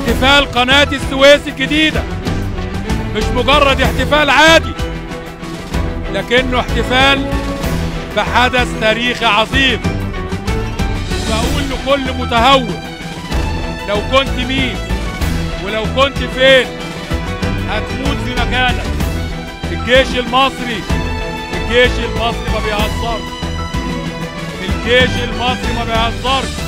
احتفال قناة السويس الجديدة مش مجرد احتفال عادي لكنه احتفال بحدث تاريخي عظيم بقول لكل متهور لو كنت مين ولو كنت فين هتموت في مكانك الجيش المصري الجيش المصري ما بيهزرش الجيش المصري ما بيهزرش